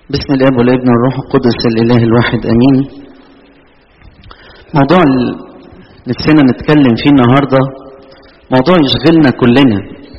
بسم الاب والابن والروح القدس الاله الواحد امين موضوع ال- نفسنا نتكلم فيه النهارده موضوع يشغلنا كلنا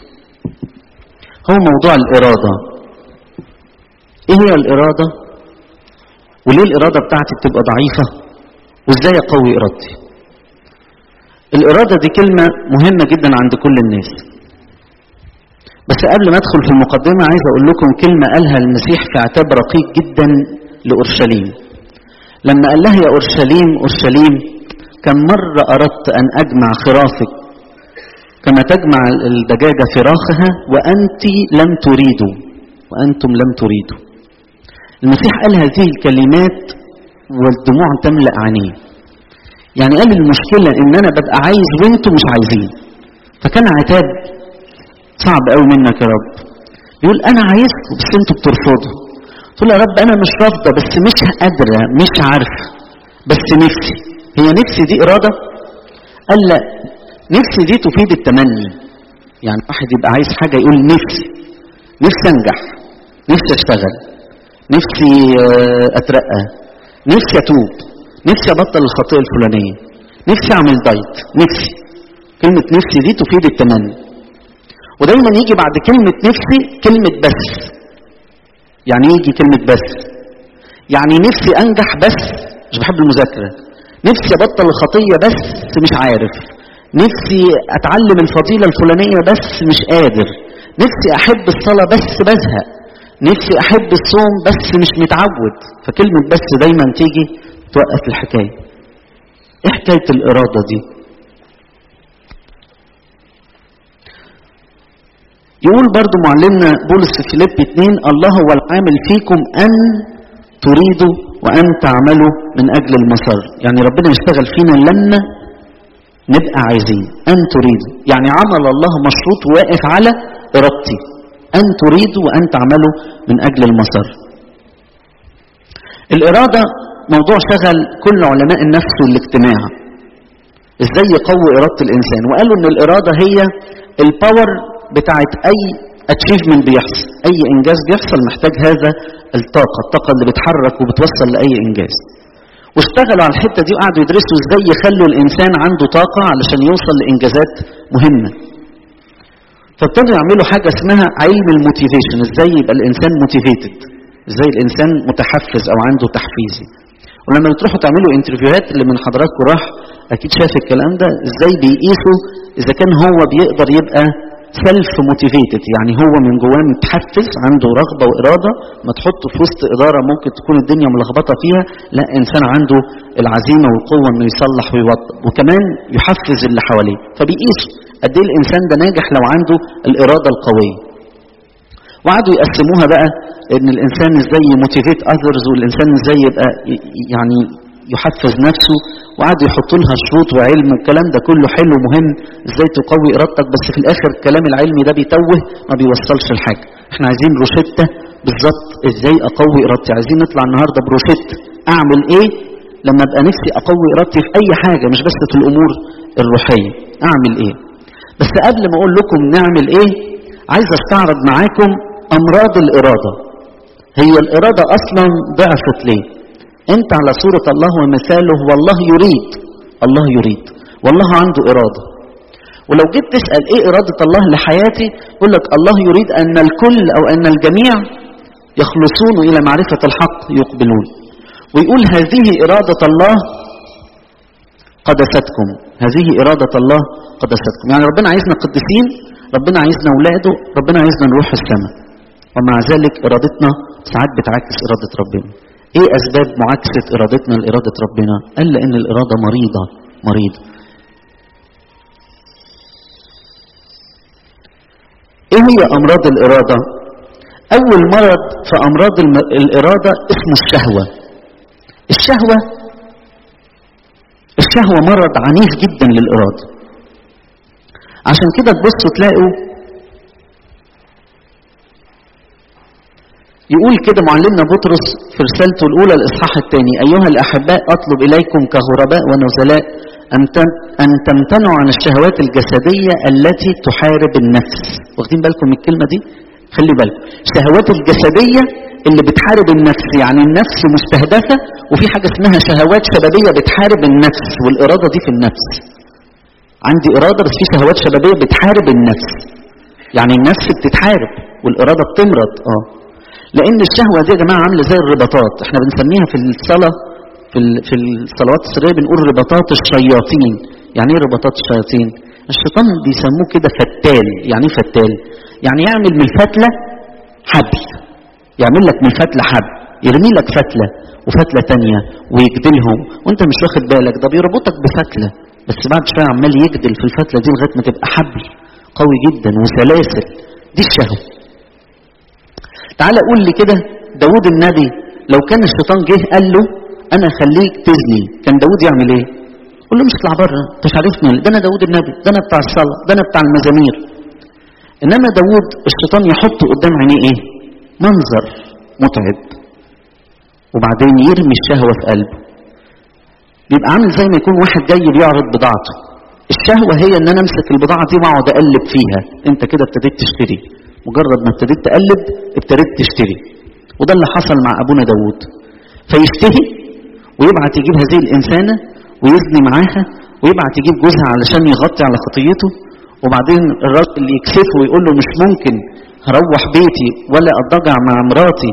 هو موضوع الاراده ايه هي الاراده وليه الاراده بتاعتي بتبقى ضعيفه وازاي اقوي ارادتي الاراده دي كلمه مهمه جدا عند كل الناس بس قبل ما ادخل في المقدمة عايز اقول لكم كلمة قالها المسيح في عتاب رقيق جدا لأورشليم لما قال لها يا أورشليم أورشليم كم مرة أردت أن أجمع خرافك كما تجمع الدجاجة فراخها وأنت لم تريدوا وأنتم لم تريدوا المسيح قال هذه الكلمات والدموع تملأ عينيه يعني قال المشكلة إن أنا ببقى عايز وأنتم مش عايزين فكان عتاب صعب قوي منك يا رب يقول انا عايزكم بس انتوا بترفضوا تقول يا رب انا مش رافضه بس مش قادره مش عارفه بس نفسي هي نفسي دي اراده قال لا نفسي دي تفيد التمني يعني واحد يبقى عايز حاجه يقول نفسي نفسي انجح نفسي اشتغل نفسي آه، اترقى نفسي اتوب نفسي ابطل الخطيئه الفلانيه نفسي اعمل دايت نفسي كلمه نفسي دي تفيد التمني ودايما يجي بعد كلمة نفسي كلمة بس يعني يجي كلمة بس يعني نفسي أنجح بس مش بحب المذاكرة نفسي أبطل الخطية بس مش عارف نفسي أتعلم الفضيلة الفلانية بس مش قادر نفسي أحب الصلاة بس بزهق نفسي أحب الصوم بس مش متعود فكلمة بس دايما تيجي توقف الحكاية إيه حكاية الإرادة دي يقول برضو معلمنا بولس في فيليب 2 الله هو العامل فيكم أن تريدوا وأن تعملوا من أجل المسار يعني ربنا يشتغل فينا لما نبقى عايزين أن تريدوا يعني عمل الله مشروط واقف على إرادتي أن تريدوا وأن تعملوا من أجل المسار الإرادة موضوع شغل كل علماء النفس والاجتماع ازاي يقوي إرادة الإنسان وقالوا إن الإرادة هي الباور بتاعت اي اتشيفمنت بيحصل اي انجاز بيحصل محتاج هذا الطاقه الطاقه اللي بتحرك وبتوصل لاي انجاز واشتغلوا على الحته دي وقعدوا يدرسوا ازاي يخلوا الانسان عنده طاقه علشان يوصل لانجازات مهمه فابتدوا يعملوا حاجه اسمها علم الموتيفيشن ازاي يبقى الانسان موتيفيتد ازاي الانسان متحفز او عنده تحفيزي ولما تروحوا تعملوا انترفيوهات اللي من حضراتكم راح اكيد شاف الكلام ده ازاي بيقيسوا اذا كان هو بيقدر يبقى سيلف موتيفيتد يعني هو من جواه متحفز عنده رغبه واراده ما تحطه في وسط اداره ممكن تكون الدنيا ملخبطه فيها لا انسان عنده العزيمه والقوه انه يصلح ويوضب وكمان يحفز اللي حواليه فبيقيسوا قد ايه الانسان ده ناجح لو عنده الاراده القويه وقعدوا يقسموها بقى ان الانسان ازاي يموتيفيت اذرز والانسان ازاي يبقى ي- يعني يحفز نفسه وقعدوا يحطوا لها شروط وعلم والكلام ده كله حلو مهم ازاي تقوي ارادتك بس في الاخر الكلام العلمي ده بيتوه ما بيوصلش لحاجه احنا عايزين روشته بالظبط ازاي اقوي ارادتي عايزين نطلع النهارده بروشته اعمل ايه لما ابقى نفسي اقوي ارادتي في اي حاجه مش بس في الامور الروحيه اعمل ايه بس قبل ما اقول لكم نعمل ايه عايز استعرض معاكم امراض الاراده هي الاراده اصلا ضعفت ليه انت على صورة الله ومثاله والله يريد الله يريد والله عنده إرادة ولو جيت تسأل ايه إرادة الله لحياتي يقول لك الله يريد أن الكل أو أن الجميع يخلصون إلى معرفة الحق يقبلون ويقول هذه إرادة الله قدستكم هذه إرادة الله قدستكم يعني ربنا عايزنا قديسين ربنا عايزنا أولاده ربنا عايزنا نروح السماء ومع ذلك إرادتنا ساعات بتعكس إرادة ربنا ايه اسباب معاكسة ارادتنا لارادة ربنا قال لان الارادة مريضة مريضة ايه هي امراض الارادة اول مرض في امراض الم- الارادة اسمه الشهوة الشهوة الشهوة مرض عنيف جدا للارادة عشان كده تبصوا تلاقوا يقول كده معلمنا بطرس في رسالته الأولى الإصحاح الثاني أيها الأحباء أطلب إليكم كغرباء ونزلاء أن تم- أن تمتنعوا عن الشهوات الجسدية التي تحارب النفس واخدين بالكم من الكلمة دي خلي بالكم الشهوات الجسدية اللي بتحارب النفس يعني النفس مستهدفة وفي حاجة اسمها شهوات شبابية بتحارب النفس والإرادة دي في النفس عندي إرادة بس في شهوات شبابية بتحارب النفس يعني النفس بتتحارب والإرادة بتمرض اه لأن الشهوة دي يا جماعة عاملة زي الرباطات احنا بنسميها في الصلاة في في الصلوات السرية بنقول رباطات الشياطين يعني ايه رباطات الشياطين الشيطان بيسموه كده فتال يعني ايه فتال يعني يعمل من الفتلة حبل يعمل لك من الفتلة حبل يرمي لك فتلة وفتلة تانية ويجدلهم وانت مش واخد بالك ده بيربطك بفتلة بس بعد شوية عمال يجدل في الفتلة دي لغاية ما تبقى حبل قوي جدا وسلاسل دي الشهوة تعال قول لي كده داود النبي لو كان الشيطان جه قال له انا خليك تزني كان داود يعمل ايه قول له مش اطلع بره انت مش عارفني ده انا داود النبي ده انا بتاع الصلاه ده انا بتاع المزامير انما داود الشيطان يحطه قدام عينيه ايه منظر متعب وبعدين يرمي الشهوه في قلبه بيبقى عامل زي ما يكون واحد جاي بيعرض بضاعته الشهوه هي ان انا امسك البضاعه دي واقعد اقلب فيها انت كده ابتديت تشتري مجرد ما ابتديت تقلب ابتديت تشتري وده اللي حصل مع ابونا داود فيشتهي ويبعت يجيب هذه الانسانه ويزني معاها ويبعت يجيب جوزها علشان يغطي على خطيته وبعدين الراجل اللي يكسفه ويقول له مش ممكن هروح بيتي ولا اضجع مع مراتي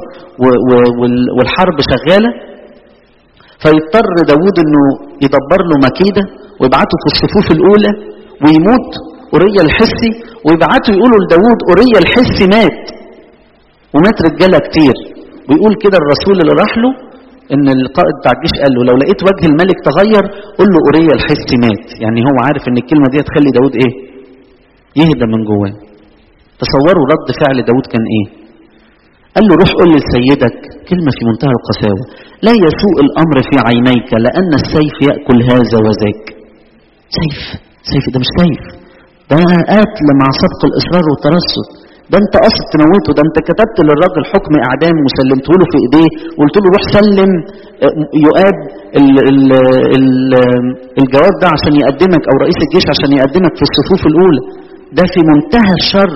والحرب شغاله فيضطر داود انه يدبر له مكيده ويبعته في الصفوف الاولى ويموت اوريا الحسي ويبعتوا يقولوا لداود اوريا الحسي مات ومات رجاله كتير ويقول كده الرسول اللي راح له ان القائد بتاع الجيش قال له لو لقيت وجه الملك تغير قول له اوريا الحسي مات يعني هو عارف ان الكلمه دي هتخلي داود ايه يهدى من جواه تصوروا رد فعل داود كان ايه قال له روح قول لسيدك كلمة في منتهى القساوة لا يسوء الأمر في عينيك لأن السيف يأكل هذا وذاك سيف سيف ده مش سيف ده قتل مع سبق الإصرار والترصد ده انت قصد تموته ده انت كتبت للراجل حكم اعدام وسلمته له في ايديه وقلت له روح سلم يؤاب ال ال ال الجواب ده عشان يقدمك او رئيس الجيش عشان يقدمك في الصفوف الاولى ده في منتهى الشر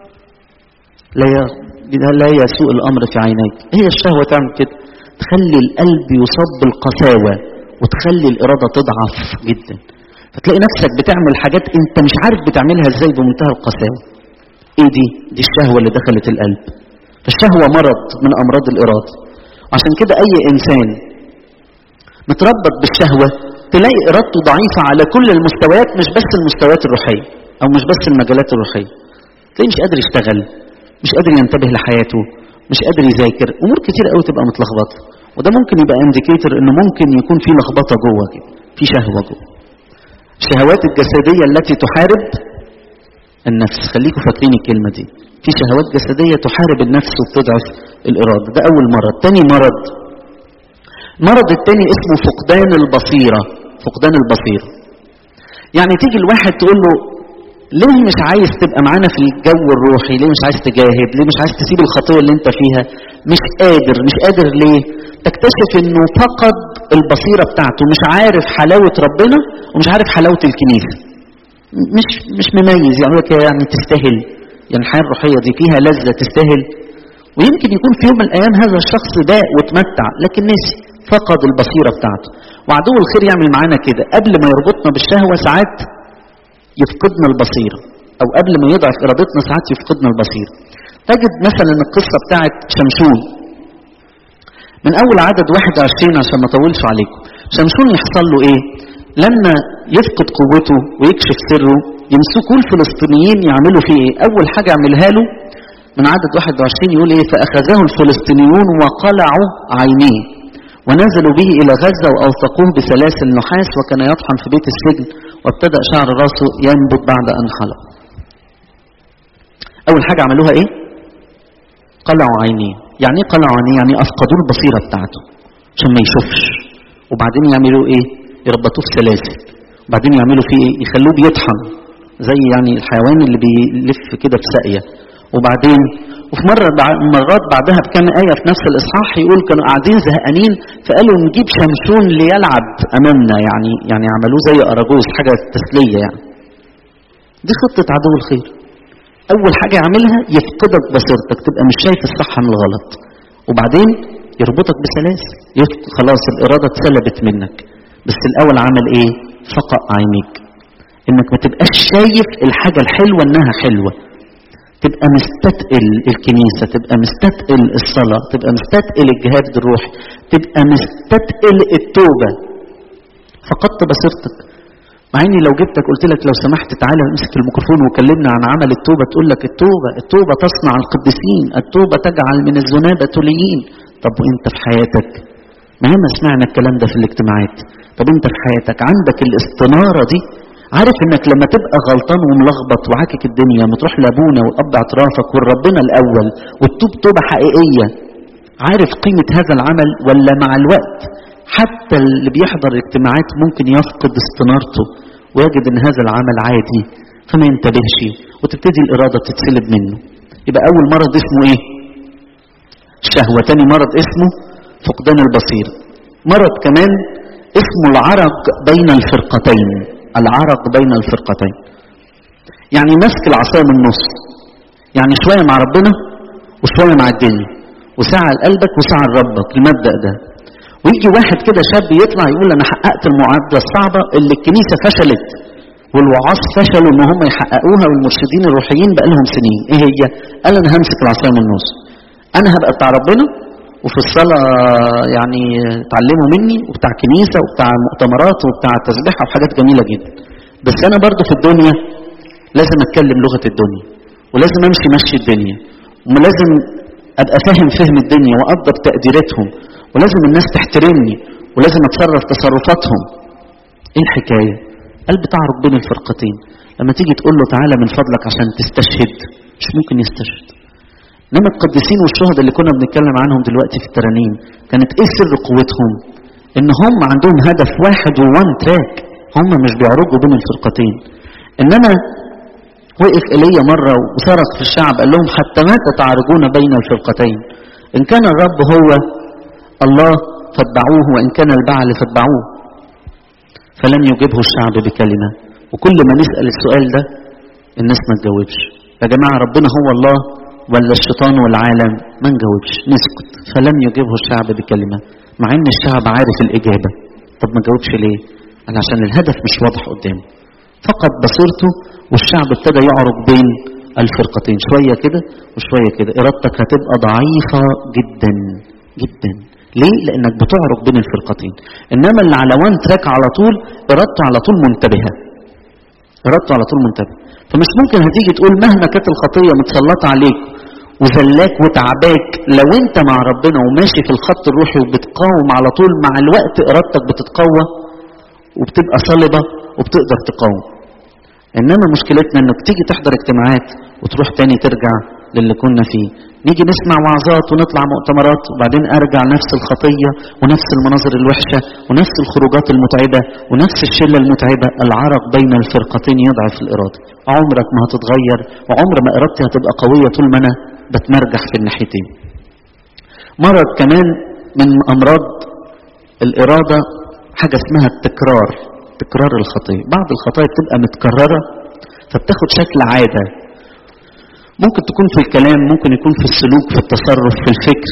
لا لا يسوء الامر في عينيك هي الشهوه تعمل كده تخلي القلب يصاب بالقساوه وتخلي الاراده تضعف جدا فتلاقي نفسك بتعمل حاجات انت مش عارف بتعملها ازاي بمنتهى القساوه ايه دي دي الشهوه اللي دخلت القلب فالشهوه مرض من امراض الاراده وعشان كده اي انسان متربط بالشهوه تلاقي ارادته ضعيفه على كل المستويات مش بس المستويات الروحيه او مش بس المجالات الروحيه تلاقيه مش قادر يشتغل مش قادر ينتبه لحياته مش قادر يذاكر امور كتير قوي تبقى متلخبطه وده ممكن يبقى انديكيتور انه ممكن يكون في لخبطه جوه كده في شهوه جوه الشهوات الجسديه التي تحارب النفس خليكم فاكرين الكلمه دي في شهوات جسديه تحارب النفس وبتضعف الاراده ده اول مرض تاني مرض المرض التاني اسمه فقدان البصيره فقدان البصيره يعني تيجي الواحد تقول له ليه مش عايز تبقى معانا في الجو الروحي ليه مش عايز تجاهد ليه مش عايز تسيب الخطيه اللي انت فيها مش قادر مش قادر ليه تكتشف انه فقد البصيره بتاعته مش عارف حلاوه ربنا ومش عارف حلاوه الكنيسه مش مش مميز يعني لك يعني تستاهل يعني الحياه الروحيه دي فيها لذه تستاهل ويمكن يكون في يوم من الايام هذا الشخص باء وتمتع لكن نسي فقد البصيره بتاعته وعدو الخير يعمل معانا كده قبل ما يربطنا بالشهوه ساعات يفقدنا البصيره او قبل ما يضعف ارادتنا ساعات يفقدنا البصيره تجد مثلا القصه بتاعت شمشون من اول عدد 21 عشان ما اطولش عليكم شمشون يحصل له ايه لما يفقد قوته ويكشف سره يمسكوا الفلسطينيين يعملوا فيه ايه اول حاجه يعملها له من عدد 21 يقول ايه فاخذه الفلسطينيون وقلعوا عينيه ونزلوا به الى غزه واوثقوه بسلاسل نحاس وكان يطحن في بيت السجن وابتدا شعر راسه ينبت بعد ان حلق اول حاجه عملوها ايه قلعوا عينيه يعني ايه قلعوا عينيه يعني افقدوا البصيره بتاعته عشان ما يشوفش وبعدين يعملوا ايه يربطوه في سلاسل وبعدين يعملوا فيه ايه يخلوه بيطحن زي يعني الحيوان اللي بيلف كده في ساقيه وبعدين وفي مرة مرات بعدها بكام آية في نفس الإصحاح يقول كانوا قاعدين زهقانين فقالوا نجيب شمشون ليلعب أمامنا يعني يعني عملوه زي أراجوز حاجة تسلية يعني. دي خطة عدو الخير. أول حاجة يعملها يفقدك بصيرتك تبقى مش شايف الصح من الغلط. وبعدين يربطك بسلاسل يف- خلاص الإرادة اتسلبت منك بس الأول عمل إيه فقع عينيك إنك ما تبقاش شايف الحاجة الحلوة إنها حلوة تبقى مستتقل الكنيسة تبقى مستتقل الصلاة تبقى مستتقل الجهاد الروحي تبقى مستتقل التوبة فقدت بصيرتك مع اني لو جبتك قلت لك لو سمحت تعالى امسك الميكروفون وكلمنا عن عمل التوبه تقول لك التوبه التوبه تصنع القديسين التوبه تجعل من الذنابه تليين طب وانت في حياتك ما ياما سمعنا الكلام ده في الاجتماعات طب انت في حياتك عندك الاستناره دي عارف انك لما تبقى غلطان وملخبط وعاكك الدنيا ما تروح لابونا والاب اعترافك والربنا الاول وتتوب توبه حقيقيه عارف قيمه هذا العمل ولا مع الوقت حتى اللي بيحضر الاجتماعات ممكن يفقد استنارته ويجد ان هذا العمل عادي فما ينتبهش وتبتدي الاراده تتسلب منه يبقى اول مرض اسمه ايه الشهوه تاني مرض اسمه فقدان البصير مرض كمان اسمه العرق بين الفرقتين العرق بين الفرقتين يعني ماسك العصايه من النص يعني شويه مع ربنا وشويه مع الدنيا وساعه لقلبك وساعه لربك المبدا ده ويجي واحد كده شاب يطلع يقول انا حققت المعادله الصعبه اللي الكنيسه فشلت والوعاظ فشلوا ان هم يحققوها والمرشدين الروحيين بقى لهم سنين ايه هي قال انا همسك العصايه من النص انا هبقى بتاع ربنا وفي الصلاه يعني اتعلموا مني وبتاع كنيسه وبتاع مؤتمرات وبتاع تسبيحه وحاجات جميله جدا بس انا برضو في الدنيا لازم اتكلم لغه الدنيا ولازم امشي مشي الدنيا ولازم ابقى فاهم فهم الدنيا واقدر تقديراتهم ولازم الناس تحترمني ولازم اتصرف تصرفاتهم ايه الحكايه قلب تعرق بين الفرقتين لما تيجي تقول له تعالى من فضلك عشان تستشهد مش ممكن يستشهد انما القديسين والشهداء اللي كنا بنتكلم عنهم دلوقتي في الترانيم كانت ايه سر قوتهم ان هم عندهم هدف واحد ووان تراك هم مش بيعرجوا بين الفرقتين انما وقف ايليا مره وصرخ في الشعب قال لهم حتى متى تعرجون بين الفرقتين ان كان الرب هو الله فاتبعوه وان كان البعل فاتبعوه فلم يجبه الشعب بكلمه وكل ما نسال السؤال ده الناس ما تجاوبش يا جماعه ربنا هو الله ولا الشيطان والعالم ما نجاوبش نسكت فلم يجبه الشعب بكلمه مع ان الشعب عارف الاجابه طب ما جاوبش ليه قال عشان الهدف مش واضح قدامه فقد بصيرته والشعب ابتدى يعرج بين الفرقتين شويه كده وشويه كده ارادتك هتبقى ضعيفه جدا جدا ليه لانك بتعرج بين الفرقتين انما اللي على وان تراك على طول ارادته على طول منتبهه ارادته على طول منتبه فمش ممكن هتيجي تقول مهما كانت الخطيه متسلطه عليك وذلاك وتعباك لو انت مع ربنا وماشي في الخط الروحي وبتقاوم على طول مع الوقت ارادتك بتتقوى وبتبقى صلبه وبتقدر تقاوم انما مشكلتنا انك تيجي تحضر اجتماعات وتروح تاني ترجع للي كنا فيه نيجي نسمع وعظات ونطلع مؤتمرات وبعدين ارجع نفس الخطيه ونفس المناظر الوحشه ونفس الخروجات المتعبه ونفس الشله المتعبه العرق بين الفرقتين يضعف الاراده عمرك ما هتتغير وعمر ما ارادتي هتبقى قويه طول ما انا بتمرجح في الناحيتين مرض كمان من امراض الاراده حاجه اسمها التكرار تكرار الخطيه بعض الخطايا بتبقى متكرره فبتاخد شكل عاده ممكن تكون في الكلام ممكن يكون في السلوك في التصرف في الفكر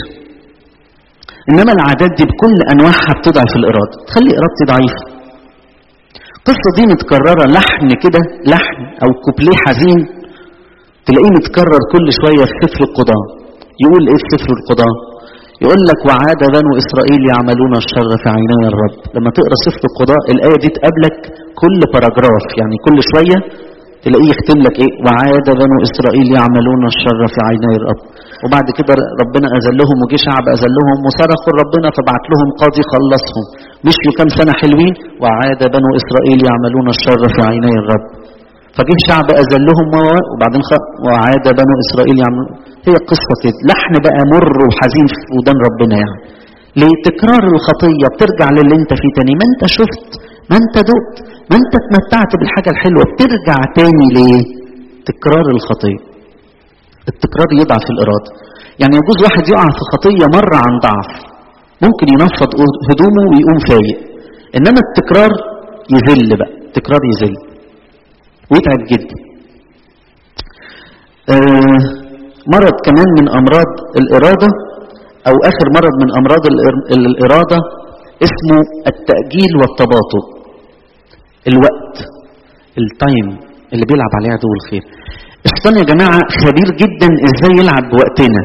انما العادات دي بكل انواعها بتضعف الاراده تخلي ارادتي ضعيفه القصه دي متكرره لحن كده لحن او كوبليه حزين تلاقيه متكرر كل شويه في سفر القضاه يقول ايه في سفر القضاه يقول لك وعاد بنو اسرائيل يعملون الشر في عيني الرب لما تقرا سفر القضاء الايه دي تقابلك كل باراجراف يعني كل شويه تلاقيه يختم لك ايه وعاد بنو اسرائيل يعملون الشر في عيني الرب وبعد كده ربنا اذلهم وجه شعب اذلهم وصرخوا ربنا فبعت لهم قاضي خلصهم مشوا كام سنه حلوين وعاد بنو اسرائيل يعملون الشر في عيني الرب فجه شعب اذلهم وبعدين خ... وعاد بنو اسرائيل يعملون هي قصه كده لحن بقى مر وحزين في ودان ربنا يعني ليه تكرار الخطيه بترجع للي انت فيه تاني ما انت شفت ما انت دقت ما انت اتمتعت بالحاجة الحلوة بترجع تاني ليه تكرار الخطية التكرار يضعف الإرادة يعني يجوز واحد يقع في خطية مرة عن ضعف ممكن ينفض هدومه ويقوم فايق إنما التكرار يذل بقى التكرار يذل ويتعب جدا آه مرض كمان من أمراض الإرادة او اخر مرض من امراض الإر- الاراده اسمه التاجيل والتباطؤ الوقت التايم اللي بيلعب عليه عدو الخير الشيطان يا جماعه خبير جدا ازاي يلعب بوقتنا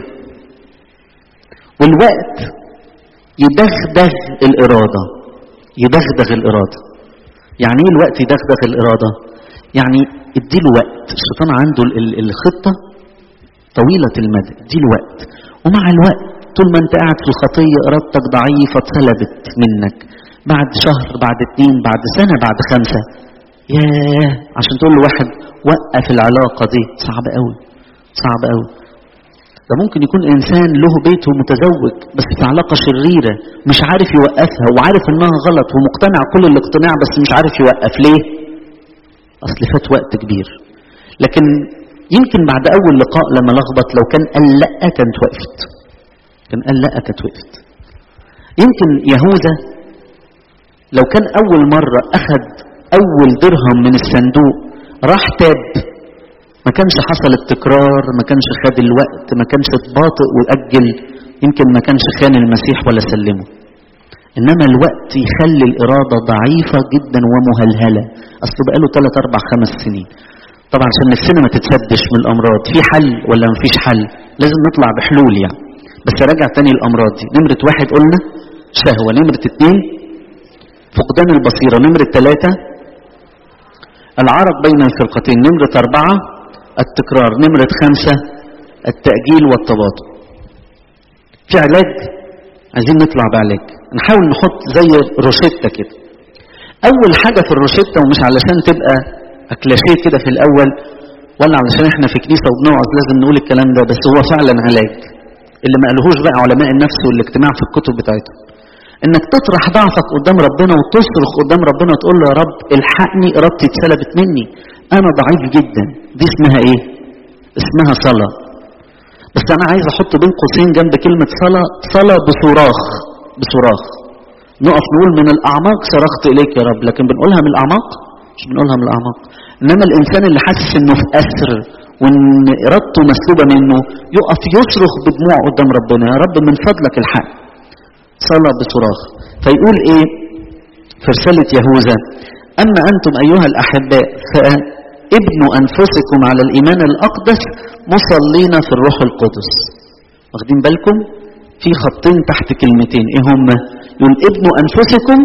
والوقت يدغدغ الاراده يدغدغ الاراده يعني ايه الوقت يدغدغ الاراده يعني اديله وقت الشيطان عنده ال- ال- الخطه طويله المدى اديله وقت ومع الوقت طول ما انت قاعد في الخطيه ارادتك ضعيفه اتسلبت منك بعد شهر بعد اتنين بعد سنه بعد خمسه ياه عشان تقول لواحد وقف العلاقه دي صعب قوي صعب قوي ده ممكن يكون انسان له بيت ومتزوج بس في علاقه شريره مش عارف يوقفها وعارف انها غلط ومقتنع كل الاقتناع بس مش عارف يوقف ليه اصل فات وقت كبير لكن يمكن بعد اول لقاء لما لخبط لو كان قال لا كانت وقفت كان قال لا كانت وقفت يمكن يهوذا لو كان اول مره اخذ اول درهم من الصندوق راح تاب ما كانش حصل التكرار ما كانش خد الوقت ما كانش اتباطئ واجل يمكن ما كانش خان المسيح ولا سلمه انما الوقت يخلي الاراده ضعيفه جدا ومهلهله اصل بقاله 3 4 5 سنين طبعا عشان نفسنا ما تتسدش من الامراض في حل ولا ما فيش حل لازم نطلع بحلول يعني بس راجع تاني الامراض دي نمره واحد قلنا شهوه نمره اتنين فقدان البصيره نمره ثلاثه العرض بين الفرقتين نمره اربعه التكرار نمره خمسه التاجيل والتباطؤ في علاج عايزين نطلع بعلاج نحاول نحط زي روشتة كده اول حاجة في الروشتة ومش علشان تبقى اكلاشيه كده في الاول ولا علشان احنا في كنيسة وبنقعد لازم نقول الكلام ده بس هو فعلا علاج اللي ما قالوهوش بقى علماء النفس والاجتماع في الكتب بتاعتهم انك تطرح ضعفك قدام ربنا وتصرخ قدام ربنا وتقول له يا رب الحقني ارادتي اتسلبت مني انا ضعيف جدا دي اسمها ايه اسمها صلاه بس انا عايز احط بين قوسين جنب كلمة صلاة صلاة بصراخ بصراخ نقف نقول من الاعماق صرخت اليك يا رب لكن بنقولها من الاعماق مش بنقولها من الاعماق انما الانسان اللي حاسس انه في اسر وان ارادته مسلوبة منه يقف يصرخ بدموع قدام ربنا يا رب من فضلك الحق صلاة بصراخ فيقول ايه في رسالة يهوذا اما انتم ايها الاحباء فابنوا انفسكم على الايمان الاقدس مصلين في الروح القدس واخدين بالكم في خطين تحت كلمتين ايه هم يقول ابنوا انفسكم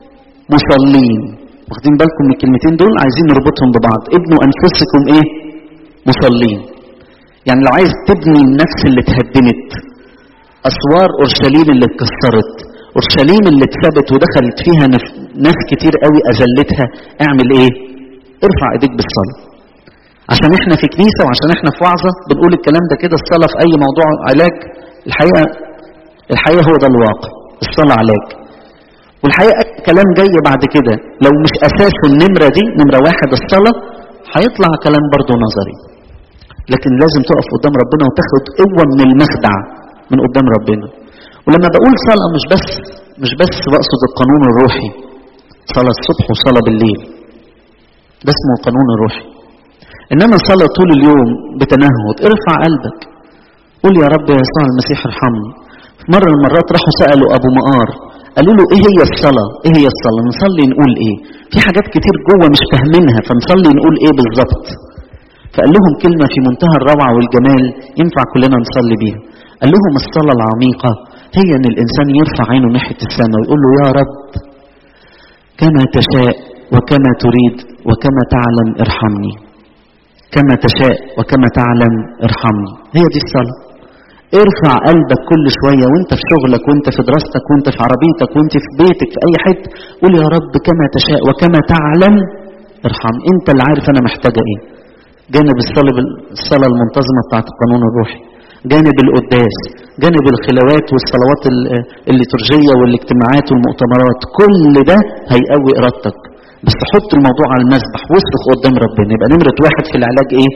مصلين واخدين بالكم من الكلمتين دول عايزين نربطهم ببعض ابنوا انفسكم ايه مصلين يعني لو عايز تبني النفس اللي اتهدمت اسوار اورشليم اللي اتكسرت اورشليم اللي اتثبت ودخلت فيها نف... ناس كتير قوي اذلتها اعمل ايه ارفع ايديك بالصلاه عشان احنا في كنيسه وعشان احنا في وعظه بنقول الكلام ده كده الصلاه في اي موضوع علاج الحقيقه الحقيقه هو ده الواقع الصلاه علاج والحقيقه كلام جاي بعد كده لو مش اساس النمره دي نمره واحد الصلاه هيطلع كلام برضه نظري لكن لازم تقف قدام ربنا وتاخد قوه من المخدع من قدام ربنا ولما بقول صلاه مش بس مش بس بقصد القانون الروحي صلاه الصبح وصلاه بالليل ده اسمه القانون الروحي انما صلاة طول اليوم بتنهد ارفع قلبك قول يا رب يا يسوع المسيح ارحمني في مرة من المرات راحوا سألوا ابو مقار قالوا له ايه هي الصلاة ايه هي الصلاة نصلي نقول ايه في حاجات كتير جوه مش فاهمينها فنصلي نقول ايه بالظبط فقال لهم كلمة في منتهى الروعة والجمال ينفع كلنا نصلي بيها قال لهم الصلاة العميقة هي ان الانسان يرفع عينه ناحية السماء ويقول له يا رب كما تشاء وكما تريد وكما تعلم ارحمني كما تشاء وكما تعلم ارحمني هي دي الصلاة ارفع قلبك كل شوية وانت في شغلك وانت في دراستك وانت في عربيتك وانت في بيتك في اي حته قول يا رب كما تشاء وكما تعلم ارحم انت اللي عارف انا محتاجة ايه جانب الصلاة الصلاة المنتظمة بتاعت القانون الروحي جانب القداس جانب الخلوات والصلوات الليتورجية والاجتماعات والمؤتمرات كل ده هيقوي ارادتك بس حط الموضوع على المسبح واصرخ قدام ربنا يبقى نمرة واحد في العلاج ايه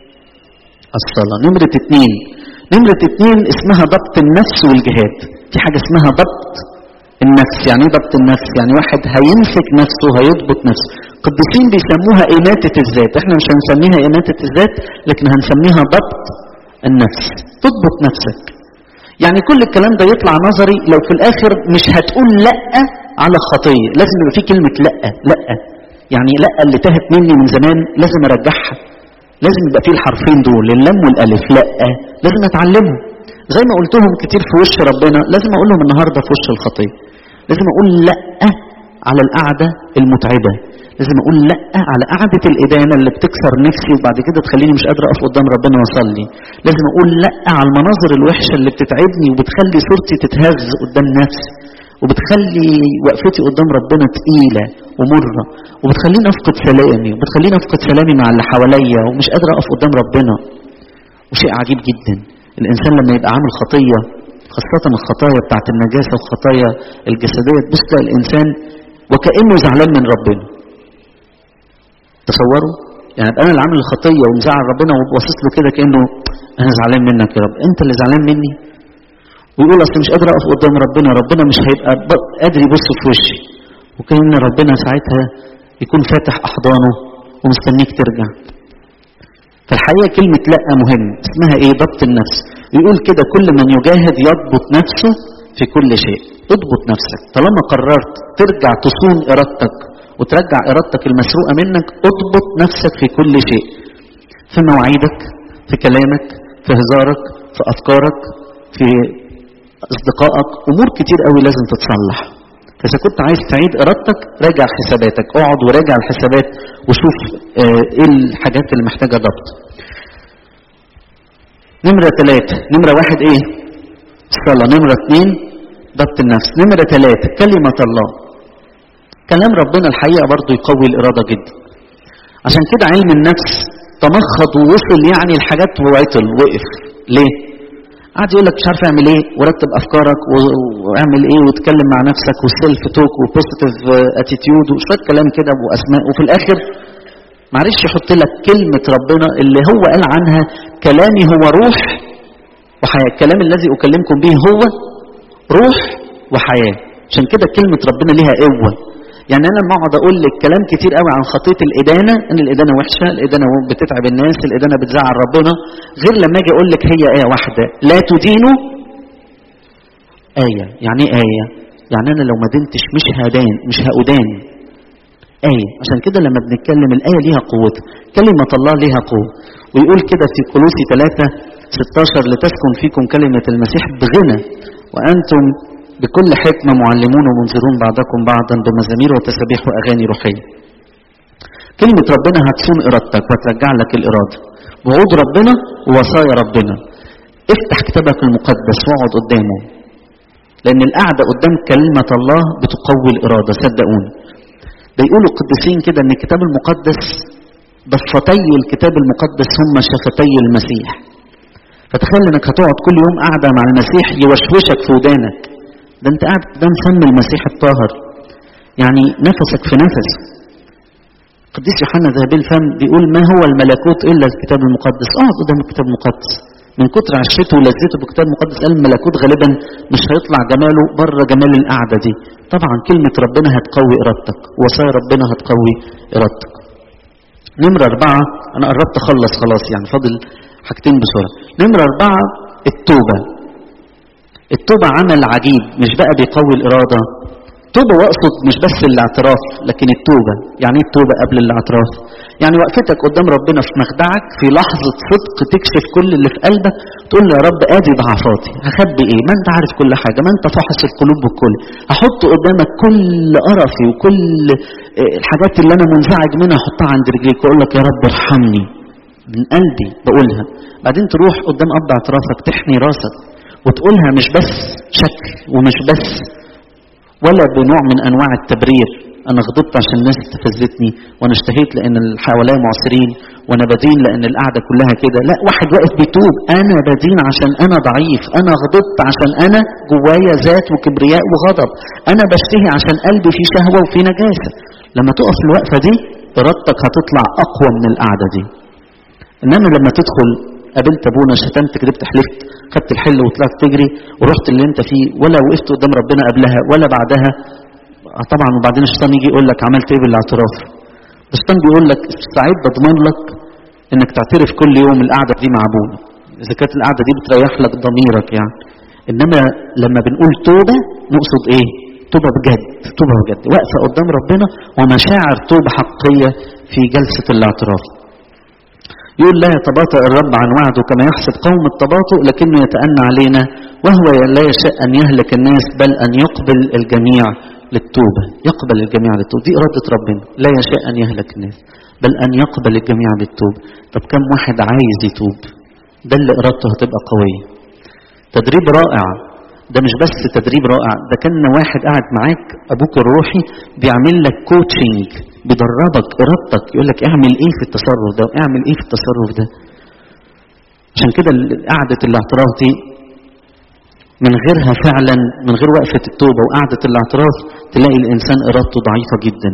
الصلاة نمرة اتنين نمرة اتنين اسمها ضبط النفس والجهاد في حاجة اسمها ضبط النفس يعني ايه ضبط النفس يعني واحد هيمسك نفسه هيضبط نفسه قديسين بيسموها إماتة الذات احنا مش هنسميها إماتة الذات لكن هنسميها ضبط النفس تضبط نفسك يعني كل الكلام ده يطلع نظري لو في الاخر مش هتقول لا على خطيه لازم يبقى في كلمه لا لا يعني لا اللي تاهت مني من زمان لازم ارجعها لازم يبقى في الحرفين دول اللام والالف لا لازم اتعلمهم زي ما قلتهم كتير في وش ربنا لازم اقولهم النهارده في وش الخطيه لازم اقول لا على القعده المتعبه لازم اقول لا على قعده الادانه اللي بتكسر نفسي وبعد كده تخليني مش قادر اقف قدام ربنا واصلي لازم اقول لا على المناظر الوحشه اللي بتتعبني وبتخلي صورتي تتهز قدام نفسي وبتخلي وقفتي قدام ربنا تقيله ومره وبتخليني افقد سلامي وبتخليني افقد سلامي مع اللي حواليا ومش قادر اقف قدام ربنا وشيء عجيب جدا الانسان لما يبقى عامل خطيه خاصة الخطايا بتاعت النجاسة والخطايا الجسدية تبص تلاقي الإنسان وكأنه زعلان من ربنا تصوروا يعني ابقى انا اللي عامل الخطيه ومزعل ربنا وباصص له كده كانه انا زعلان منك يا رب انت اللي زعلان مني ويقول اصل مش قادر اقف قدام ربنا ربنا مش هيبقى قادر يبص في وشي وكان ربنا ساعتها يكون فاتح احضانه ومستنيك ترجع فالحقيقه كلمه لا مهم اسمها ايه ضبط النفس يقول كده كل من يجاهد يضبط نفسه في كل شيء اضبط نفسك طالما قررت ترجع تصون ارادتك وترجع ارادتك المسروقه منك اضبط نفسك في كل شيء في مواعيدك في كلامك في هزارك في افكارك في اصدقائك امور كتير قوي لازم تتصلح فاذا كنت عايز تعيد ارادتك راجع حساباتك اقعد وراجع الحسابات وشوف اه ايه الحاجات اللي محتاجه ضبط نمرة ثلاثة نمرة واحد ايه الصلاة نمرة اثنين ضبط النفس نمرة ثلاثة كلمة الله كلام ربنا الحقيقة برضو يقوي الإرادة جدا عشان كده علم النفس تمخض ووصل يعني الحاجات وعطل وقف ليه؟ قعد يقول لك مش عارف اعمل ايه ورتب افكارك واعمل ايه وتكلم مع نفسك وسيلف توك وبوزيتيف اتيتيود وشويه كلام كده واسماء وفي الاخر معرفش يحط لك كلمه ربنا اللي هو قال عنها كلامي هو روح وحياه الكلام الذي اكلمكم به هو روح وحياه عشان كده كلمه ربنا ليها قوه يعني انا لما اقعد اقول لك كلام كتير قوي عن خطيه الادانه ان الادانه وحشه الادانه بتتعب الناس الادانه بتزعل ربنا غير لما اجي اقول لك هي ايه واحده لا تدينوا ايه يعني ايه ايه يعني انا لو ما دنتش مش هدان مش هأدان آية عشان كده لما بنتكلم الآية ليها قوتها كلمة الله ليها قوة ويقول كده في كولوسي 3 16 لتسكن فيكم كلمة المسيح بغنى وأنتم بكل حكمة معلمون ومنذرون بعضكم بعضا بمزامير وتسابيح وأغاني روحية كلمة ربنا هتصون إرادتك وترجع لك الإرادة وعود ربنا ووصايا ربنا افتح كتابك المقدس واقعد قدامه لأن القعدة قدام كلمة الله بتقوي الإرادة صدقوني بيقولوا القديسين كده ان الكتاب المقدس ضفتي الكتاب المقدس هم شفتي المسيح فتخيل انك هتقعد كل يوم قاعدة مع المسيح يوشوشك في ودانك ده انت قاعد قدام فم المسيح الطاهر يعني نفسك في نفسه قديس يوحنا ذهبي الفم بيقول ما هو الملكوت الا الكتاب المقدس اقعد قدام الكتاب المقدس من كتر عشته ولذته بالكتاب المقدس قال الملكوت غالبا مش هيطلع جماله بره جمال القعده دي طبعا كلمه ربنا هتقوي ارادتك وصايا ربنا هتقوي ارادتك نمرة أربعة أنا قربت أخلص خلاص يعني فاضل حاجتين بسرعة نمرة أربعة التوبة التوبة عمل عجيب مش بقى بيقوي الإرادة توبة واقصد مش بس الاعتراف لكن التوبة يعني ايه التوبة قبل الاعتراف يعني وقفتك قدام ربنا في مخدعك في لحظة صدق تكشف كل اللي في قلبك تقول له يا رب ادي ضعفاتي هخبي ايه ما انت عارف كل حاجة ما انت فاحص القلوب بالكل هحط قدامك كل قرفي وكل الحاجات اللي انا منزعج منها احطها عند رجليك واقول لك يا رب ارحمني من قلبي بقولها بعدين تروح قدام اب اعترافك تحني راسك وتقولها مش بس شكل ومش بس ولا بنوع من انواع التبرير انا غضبت عشان الناس استفزتني وانا اشتهيت لان اللي حواليا معسرين وانا بدين لان القعده كلها كده لا واحد واقف بيتوب انا بدين عشان انا ضعيف انا غضبت عشان انا جوايا ذات وكبرياء وغضب انا بشتهي عشان قلبي فيه شهوه وفيه نجاسه لما تقف الوقفه دي ارادتك هتطلع اقوى من القعده دي انما لما تدخل قابلت ابونا شتمت كدبت حلفت خدت الحل وطلعت تجري ورحت اللي انت فيه ولا وقفت قدام ربنا قبلها ولا بعدها طبعا وبعدين الشيطان يجي يقول لك عملت ايه بالاعتراف الشيطان بيقول لك سعيد بضمن لك انك تعترف كل يوم القعده دي مع ابونا اذا كانت القعده دي بتريح لك ضميرك يعني انما لما بنقول توبه نقصد ايه توبه بجد توبه بجد واقفه قدام ربنا ومشاعر توبه حقيقيه في جلسه الاعتراف يقول لا يتباطأ الرب عن وعده كما يحسب قوم التباطؤ لكنه يتأنى علينا وهو لا يشاء أن يهلك الناس بل أن يقبل الجميع للتوبة يقبل الجميع للتوبة دي إرادة ربنا لا يشاء أن يهلك الناس بل أن يقبل الجميع للتوبة طب كم واحد عايز يتوب ده اللي إرادته هتبقى قوية تدريب رائع ده مش بس تدريب رائع ده كان واحد قاعد معاك ابوك الروحي بيعمل لك كوتشنج بيدربك ارادتك يقول لك اعمل ايه في التصرف ده واعمل ايه في التصرف ده عشان كده قعدة الاعتراف دي من غيرها فعلا من غير وقفة التوبة وقعدة الاعتراف تلاقي الإنسان إرادته ضعيفة جدا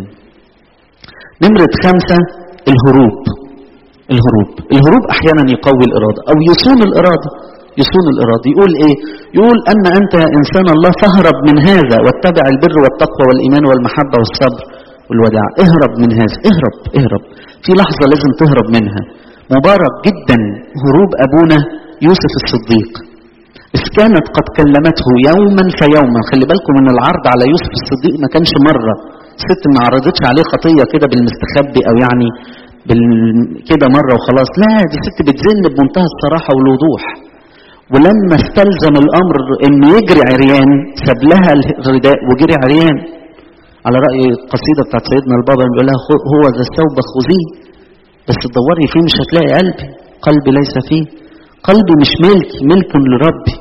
نمرة خمسة الهروب الهروب الهروب أحيانا يقوي الإرادة أو يصون الإرادة يصون الإرادة يقول إيه يقول أما أنت يا إنسان الله فاهرب من هذا واتبع البر والتقوى والإيمان والمحبة والصبر والوداع اهرب من هذا اهرب اهرب في لحظة لازم تهرب منها مبارك جدا هروب أبونا يوسف الصديق إذ كانت قد كلمته يوما فيوما خلي بالكم ان العرض على يوسف الصديق ما كانش مرة الست ما عرضتش عليه خطية كده بالمستخبي او يعني بال... كده مرة وخلاص لا دي ست بتزن بمنتهى الصراحة والوضوح ولما استلزم الامر انه يجري عريان ساب لها الرداء وجري عريان على رأي القصيدة بتاعت سيدنا البابا بيقول لها هو ذا الثوب خذيه بس تدوري فيه مش هتلاقي قلبي قلبي ليس فيه قلبي مش ملكي ملك لربي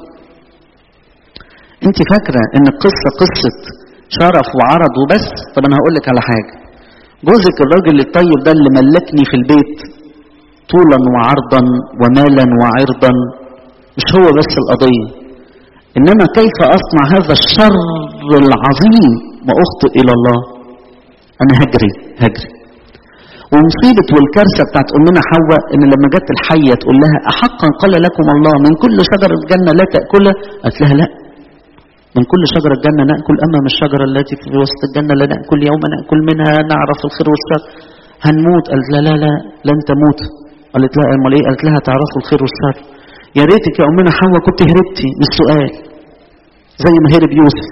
انت فاكرة ان القصة قصة شرف وعرض وبس طب انا هقول لك على حاجة جوزك الراجل الطيب ده اللي ملكني في البيت طولا وعرضا ومالا وعرضا مش هو بس القضية انما كيف اصنع هذا الشر العظيم واخطئ الى الله انا هجري هجري ومصيبة والكارثة بتاعت أمنا حواء إن لما جت الحية تقول لها أحقا قال لكم الله من كل شجرة الجنة لا تأكلها قالت لها لا من كل شجرة الجنة نأكل أما من الشجرة التي في وسط الجنة لا نأكل يوم نأكل منها نعرف الخير والشر هنموت قالت لا لا لا لن تموت قالت لها أمال إيه قالت لها تعرفوا الخير والشر يا ريتك يا أمنا حواء كنت هربتي من السؤال زي ما هرب يوسف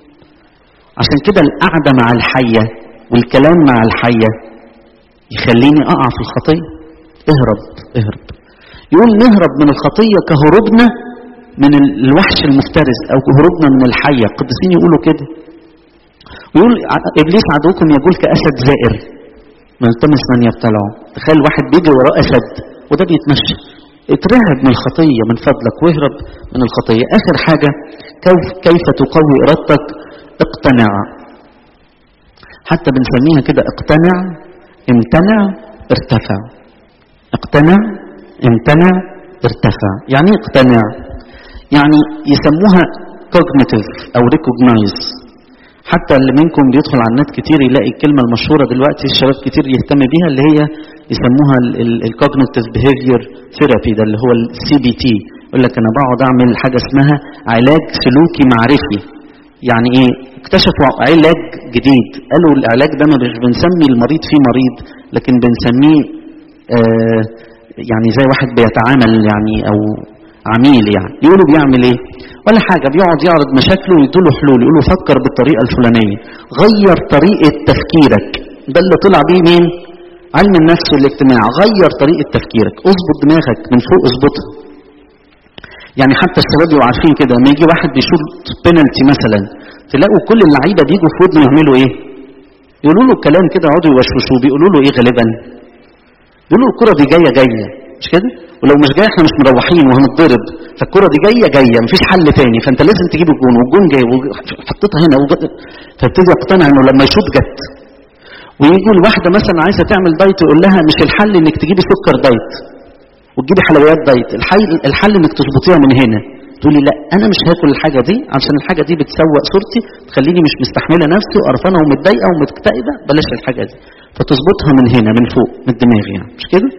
عشان كده القعدة مع الحية والكلام مع الحية يخليني أقع في الخطية اهرب اهرب يقول نهرب من الخطية كهروبنا من الوحش المفترس أو هروبنا من الحية القديسين يقولوا كده ويقول إبليس عدوكم يقول كأسد زائر ملتمس من يبتلعه تخيل واحد بيجي وراه أسد وده بيتمشى اترهب من الخطية من فضلك واهرب من الخطية آخر حاجة كيف, كيف تقوي إرادتك اقتنع حتى بنسميها كده اقتنع امتنع ارتفع اقتنع امتنع ارتفع يعني اقتنع يعني يسموها cognitive او recognize حتى اللي منكم بيدخل على النت كتير يلاقي الكلمة المشهورة دلوقتي الشباب كتير يهتم بيها اللي هي يسموها الكوجنيتيف behavior ثيرابي ده اللي هو السي بي تي يقول لك انا بقعد اعمل حاجة اسمها علاج سلوكي معرفي يعني ايه اكتشفوا علاج جديد قالوا العلاج ده مش بنسمي المريض فيه مريض لكن بنسميه آه يعني زي واحد بيتعامل يعني او عميل يعني يقولوا بيعمل ايه ولا حاجة بيقعد يعرض مشاكله ويدوله حلول يقولوا فكر بالطريقة الفلانية غير طريقة تفكيرك ده اللي طلع بيه مين علم النفس والاجتماع غير طريقة تفكيرك اظبط دماغك من فوق اظبطها يعني حتى الشباب يبقوا عارفين كده لما يجي واحد بيشوط بينالتي مثلا تلاقوا كل اللعيبه بيجوا في ودنه يعملوا ايه؟ يقولوا له الكلام كده يقعدوا يوشوشوه بيقولوا له ايه غالبا؟ بيقولوا له الكره دي جايه جايه مش كده؟ ولو مش جايه احنا مش مروحين وهنتضرب فالكره دي جايه جايه مفيش حل تاني فانت لازم تجيب الجون والجون جاي حطيتها هنا فابتدي يقتنع انه لما يشوط جت ويجوا لواحده مثلا عايزه تعمل دايت يقول لها مش الحل انك تجيبي سكر دايت وتجيبي حلويات دايت الحل الحل انك تظبطيها من هنا تقولي لا انا مش هاكل الحاجه دي عشان الحاجه دي بتسوق صورتي تخليني مش مستحمله نفسي وقرفانه ومتضايقه ومكتئبه بلاش الحاجه دي فتظبطها من هنا من فوق من الدماغ يعني مش كده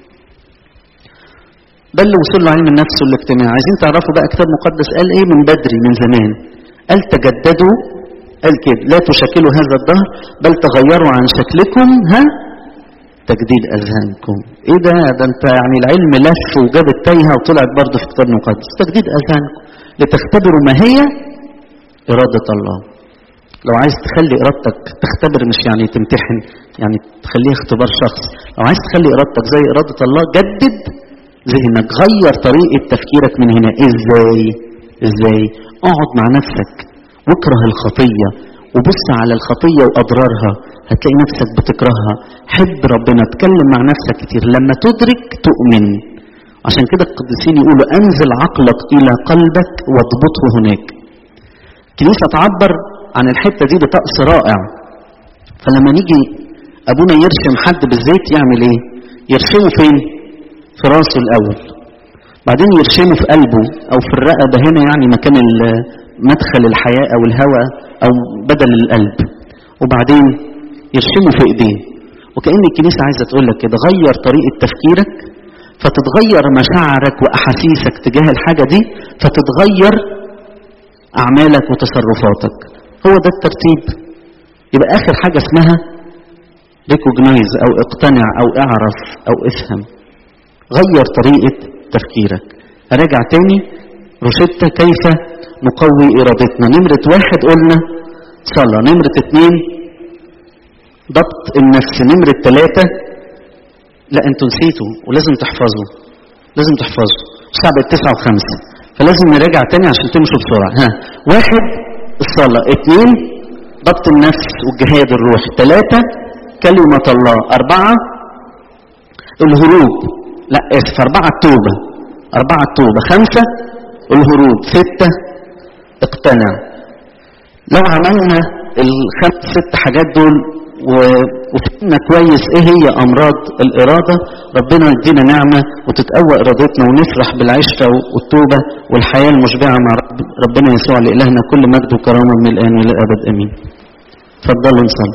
ده اللي وصل له علم النفس والاجتماع عايزين تعرفوا بقى كتاب مقدس قال ايه من بدري من زمان قال تجددوا قال كده لا تشكلوا هذا الدهر بل تغيروا عن شكلكم ها تجديد اذهانكم ايه ده ده انت يعني العلم لف وجاب التايهه وطلعت برضه في الكتاب المقدس تجديد اذهانكم لتختبروا ما هي إرادة الله لو عايز تخلي إرادتك تختبر مش يعني تمتحن يعني تخليها اختبار شخص لو عايز تخلي إرادتك زي إرادة الله جدد ذهنك غير طريقة تفكيرك من هنا إزاي إزاي اقعد مع نفسك واكره الخطية وبص على الخطية وأضرارها هتلاقي نفسك بتكرهها حب ربنا اتكلم مع نفسك كتير لما تدرك تؤمن عشان كده القديسين يقولوا انزل عقلك الى قلبك واضبطه هناك الكنيسة تعبر عن الحتة دي بطقس رائع فلما نيجي ابونا يرسم حد بالزيت يعمل ايه يرسمه فين في راسه الاول بعدين يرسمه في قلبه او في الرقبة هنا يعني مكان مدخل الحياة او الهواء او بدل القلب وبعدين يرسمه في ايديه وكأن الكنيسة عايزة تقول لك كده غير طريقة تفكيرك فتتغير مشاعرك واحاسيسك تجاه الحاجة دي فتتغير اعمالك وتصرفاتك هو ده الترتيب يبقى اخر حاجة اسمها ريكوجنايز او اقتنع او اعرف او افهم غير طريقة تفكيرك راجع تاني روشتة كيف نقوي ارادتنا نمرة واحد قلنا صلاة نمرة اتنين ضبط النفس نمرة ثلاثة لا انتوا نسيتوا ولازم تحفظوا لازم تحفظوا الساعة بقت تسعة وخمسة فلازم نراجع تاني عشان تمشوا بسرعة ها واحد الصلاة اثنين ضبط النفس والجهاد الروحي ثلاثة كلمة الله أربعة الهروب لا اسف أربعة التوبة أربعة التوبة خمسة الهروب ستة اقتنع لو عملنا الخمس ست حاجات دول وفهمنا كويس ايه هي امراض الاراده ربنا يدينا نعمه وتتقوى ارادتنا ونفرح بالعشره والتوبه والحياه المشبعه مع رب ربنا يسوع لالهنا كل مجد وكرامه من الان والى الابد امين. اتفضلوا نصلي.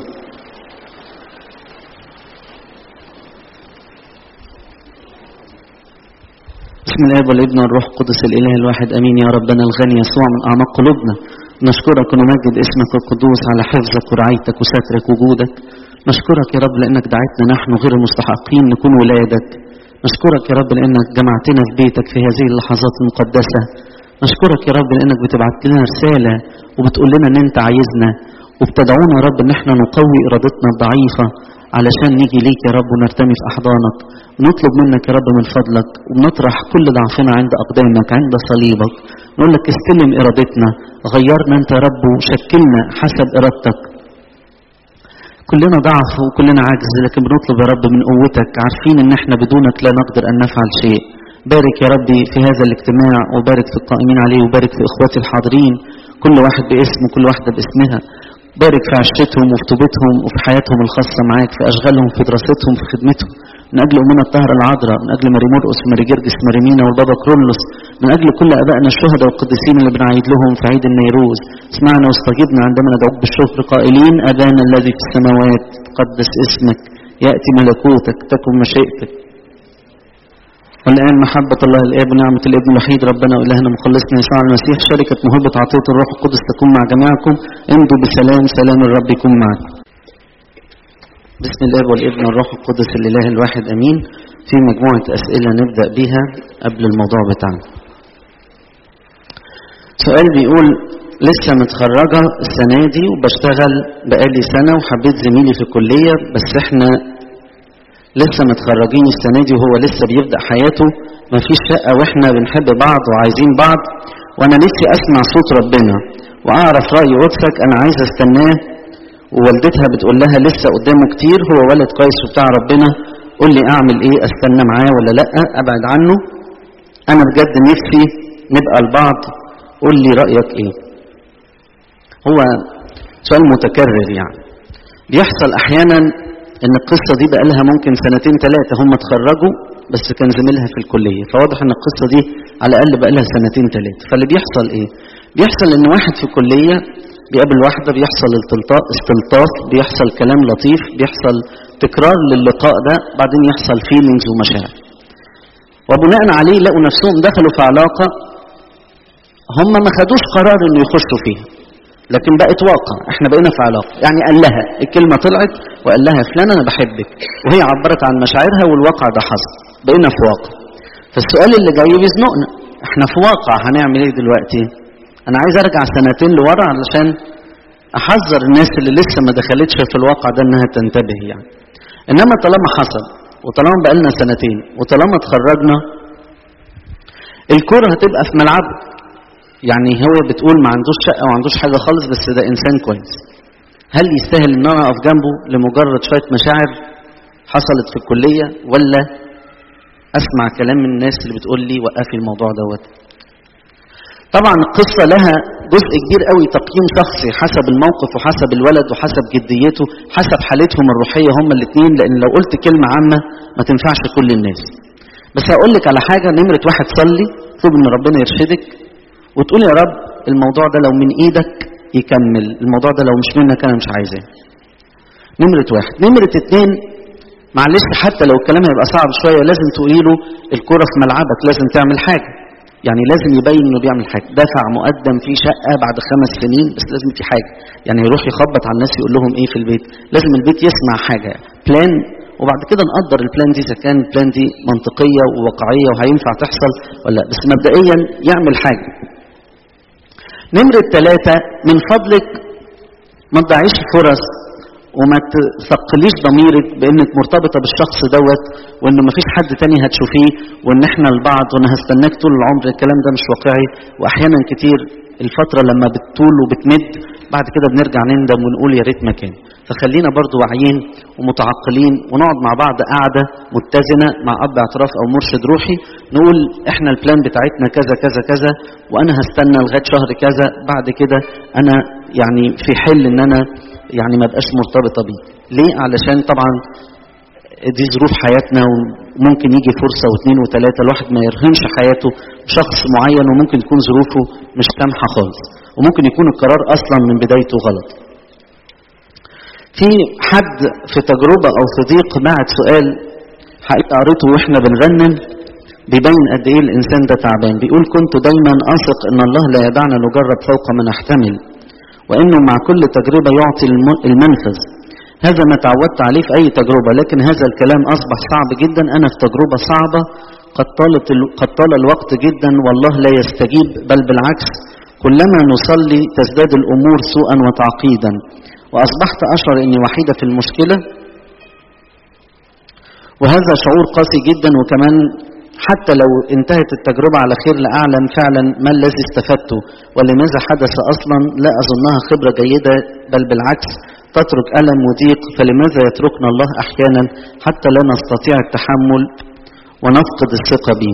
بسم الله والابن والروح القدس الاله الواحد امين يا ربنا الغني يسوع من اعماق قلوبنا نشكرك ونمجد اسمك القدوس على حفظك ورعايتك وسترك وجودك نشكرك يا رب لانك دعيتنا نحن غير المستحقين نكون ولادك نشكرك يا رب لانك جمعتنا في بيتك في هذه اللحظات المقدسه نشكرك يا رب لانك بتبعت لنا رساله وبتقول لنا ان انت عايزنا وبتدعونا يا رب ان احنا نقوي ارادتنا الضعيفه علشان نيجي ليك يا رب ونرتمي في احضانك ونطلب منك يا رب من فضلك وبنطرح كل ضعفنا عند اقدامك عند صليبك نقول لك استلم ارادتنا غيرنا انت يا رب وشكلنا حسب ارادتك كلنا ضعف وكلنا عجز لكن بنطلب يا رب من قوتك عارفين ان احنا بدونك لا نقدر ان نفعل شيء بارك يا ربي في هذا الاجتماع وبارك في القائمين عليه وبارك في اخواتي الحاضرين كل واحد باسمه كل واحده باسمها بارك في عشتهم وفي توبتهم وفي حياتهم الخاصة معاك في أشغالهم في دراستهم في خدمتهم من أجل أمنا الطاهرة العذراء من أجل ماري مرقس ماري جرجس ماري مينا والبابا كرولوس من أجل كل أبائنا الشهداء والقديسين اللي بنعيد لهم في عيد النيروز اسمعنا واستجبنا عندما ندعوك بالشكر قائلين أبانا الذي في السماوات قدس اسمك يأتي ملكوتك تكن مشيئتك والآن محبة الله الآب ونعمة الابن الوحيد ربنا وإلهنا مخلصنا يسوع المسيح شركة موهبة عطية الروح القدس تكون مع جميعكم امضوا بسلام سلام الرب يكون معكم بسم الآب والابن والروح القدس الإله الواحد أمين في مجموعة أسئلة نبدأ بيها قبل الموضوع بتاعنا سؤال بيقول لسه متخرجة السنة دي وبشتغل بقالي سنة وحبيت زميلي في الكلية بس احنا لسه متخرجين السنة دي وهو لسه بيبدأ حياته مفيش شقة واحنا بنحب بعض وعايزين بعض وانا نفسي اسمع صوت ربنا واعرف رأي قدسك انا عايز استناه ووالدتها بتقول لها لسه قدامه كتير هو ولد كويس وبتاع ربنا قول لي اعمل ايه استنى معاه ولا لا ابعد عنه انا بجد نفسي نبقى لبعض قول لي رأيك ايه هو سؤال متكرر يعني بيحصل احيانا ان القصه دي بقى لها ممكن سنتين ثلاثه هم اتخرجوا بس كان زميلها في الكليه فواضح ان القصه دي على الاقل بقى لها سنتين ثلاثه فاللي بيحصل ايه بيحصل ان واحد في الكليه بيقابل واحده بيحصل التلطاف استلطاف بيحصل كلام لطيف بيحصل تكرار للقاء ده بعدين يحصل فيلينجز ومشاعر وبناء عليه لقوا نفسهم دخلوا في علاقه هم ما خدوش قرار انه يخشوا فيها لكن بقت واقع احنا بقينا في علاقه يعني قال لها الكلمه طلعت وقال لها فلان انا بحبك وهي عبرت عن مشاعرها والواقع ده حصل بقينا في واقع فالسؤال اللي جاي بيزنقنا احنا في واقع هنعمل ايه دلوقتي انا عايز ارجع سنتين لورا علشان احذر الناس اللي لسه ما دخلتش في الواقع ده انها تنتبه يعني انما طالما حصل وطالما بقالنا سنتين وطالما اتخرجنا الكرة هتبقى في ملعبه يعني هو بتقول ما عندوش شقة وما عندوش حاجة خالص بس ده إنسان كويس هل يستاهل إن أنا أقف جنبه لمجرد شوية مشاعر حصلت في الكلية ولا أسمع كلام من الناس اللي بتقول لي وقفي الموضوع دوت طبعا القصة لها جزء كبير قوي تقييم شخصي حسب الموقف وحسب الولد وحسب جديته حسب حالتهم الروحية هما الاثنين لأن لو قلت كلمة عامة ما تنفعش كل الناس بس هقول لك على حاجة نمرة واحد صلي طلب ان ربنا يرشدك وتقول يا رب الموضوع ده لو من ايدك يكمل الموضوع ده لو مش منك انا مش عايزاه نمرة واحد نمرة اتنين معلش حتى لو الكلام هيبقى صعب شوية لازم تقولي له الكرة في ملعبك لازم تعمل حاجة يعني لازم يبين انه بيعمل حاجة دفع مقدم في شقة بعد خمس سنين بس لازم في حاجة يعني يروح يخبط على الناس يقول لهم ايه في البيت لازم البيت يسمع حاجة بلان وبعد كده نقدر البلان دي اذا كان البلان دي منطقيه وواقعيه وهينفع تحصل ولا لا بس مبدئيا يعمل حاجه. نمرة ثلاثة من فضلك ما تضيعيش فرص وما تثقليش ضميرك بانك مرتبطة بالشخص دوت وانه ما فيش حد تاني هتشوفيه وان احنا لبعض وانا هستناك طول العمر الكلام ده مش واقعي واحيانا كتير الفترة لما بتطول وبتمد بعد كده بنرجع نندم ونقول يا ريت ما كان فخلينا برضو واعيين ومتعقلين ونقعد مع بعض قاعدة متزنة مع أب اعتراف أو مرشد روحي نقول إحنا البلان بتاعتنا كذا كذا كذا وأنا هستنى لغاية شهر كذا بعد كده أنا يعني في حل إن أنا يعني ما بقاش مرتبطة بيه ليه؟ علشان طبعا دي ظروف حياتنا وممكن يجي فرصة واثنين وثلاثة الواحد ما يرهنش حياته بشخص معين وممكن تكون ظروفه مش سامحة خالص وممكن يكون القرار أصلا من بدايته غلط في حد في تجربة أو في ضيق بعت سؤال حقيقة قريته وإحنا بنرنم بيبين قد إيه الإنسان ده تعبان بيقول كنت دايما أثق إن الله لا يدعنا نجرب فوق ما نحتمل وإنه مع كل تجربة يعطي المنفذ هذا ما تعودت عليه في أي تجربة لكن هذا الكلام أصبح صعب جدا أنا في تجربة صعبة قد, طالت قد طال الوقت جدا والله لا يستجيب بل بالعكس كلما نصلي تزداد الأمور سوءا وتعقيدا وأصبحت أشعر أني وحيدة في المشكلة وهذا شعور قاسي جدا وكمان حتى لو انتهت التجربة على خير لأعلم فعلا ما الذي استفدته ولماذا حدث أصلا لا أظنها خبرة جيدة بل بالعكس تترك ألم وضيق فلماذا يتركنا الله أحيانا حتى لا نستطيع التحمل ونفقد الثقة به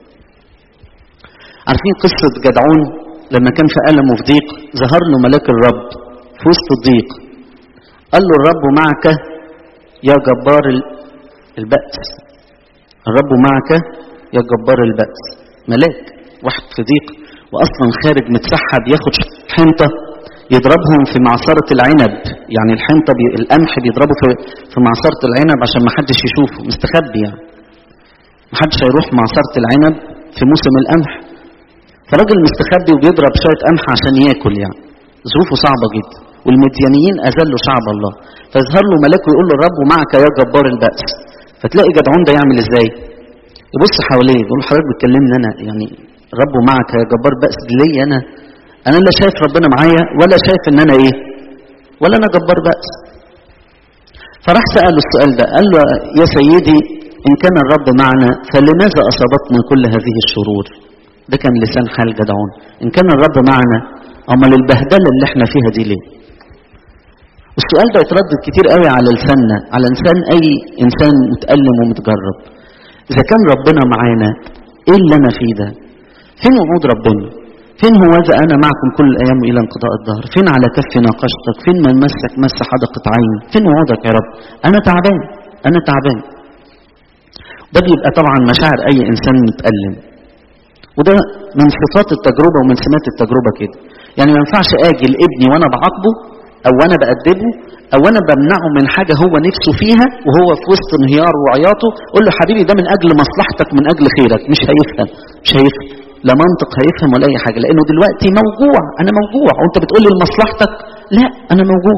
عارفين قصة جدعون لما كان في ألم وفي ضيق ظهر له ملاك الرب في وسط الضيق قال له الرب معك يا جبار البأس الرب معك يا جبار البأس ملاك واحد في ضيق وأصلا خارج متسحب ياخد حنطة يضربهم في معصرة العنب يعني الحنطة بي... القمح بيضربه في... في معصرة العنب عشان ما حدش يشوفه مستخبي يعني ما حدش هيروح معصرة العنب في موسم القمح فراجل مستخبي وبيضرب شوية قمح عشان ياكل يعني ظروفه صعبة جدا والمديانيين أذلوا شعب الله فيظهر له ملاك ويقول له الرب معك يا جبار البأس فتلاقي جدعون ده يعمل ازاي يبص حواليه يقول له حضرتك بتكلمني انا يعني الرب معك يا جبار بأس ليه انا انا لا شايف ربنا معايا ولا شايف ان انا ايه ولا انا جبار بأس فراح سأله السؤال ده قال له يا سيدي إن كان الرب معنا فلماذا أصابتنا كل هذه الشرور ده كان لسان حال جدعون إن كان الرب معنا أمال البهدلة اللي احنا فيها دي ليه السؤال ده يتردد كتير قوي على لساننا على لسان أي إنسان متألم ومتجرب إذا كان ربنا معانا إيه اللي أنا فيه ده فين وعود ربنا فين هو ذا أنا معكم كل الأيام إلى انقضاء الدهر فين على كفي ناقشتك فين من مسك مس حدقة عين فين وعودك يا رب أنا تعبان أنا تعبان ده بيبقى طبعا مشاعر أي إنسان متألم وده من صفات التجربة ومن سمات التجربة كده يعني ما ينفعش أجي لابني وأنا بعاقبه أو أنا بأدبه أو أنا بمنعه من حاجة هو نفسه فيها وهو في وسط انهياره وعياطه قول له حبيبي ده من أجل مصلحتك من أجل خيرك مش هيفهم مش هيفهم لا منطق هيفهم ولا أي حاجة لأنه دلوقتي موجوع أنا موجوع وأنت بتقول لي لمصلحتك لا أنا موجوع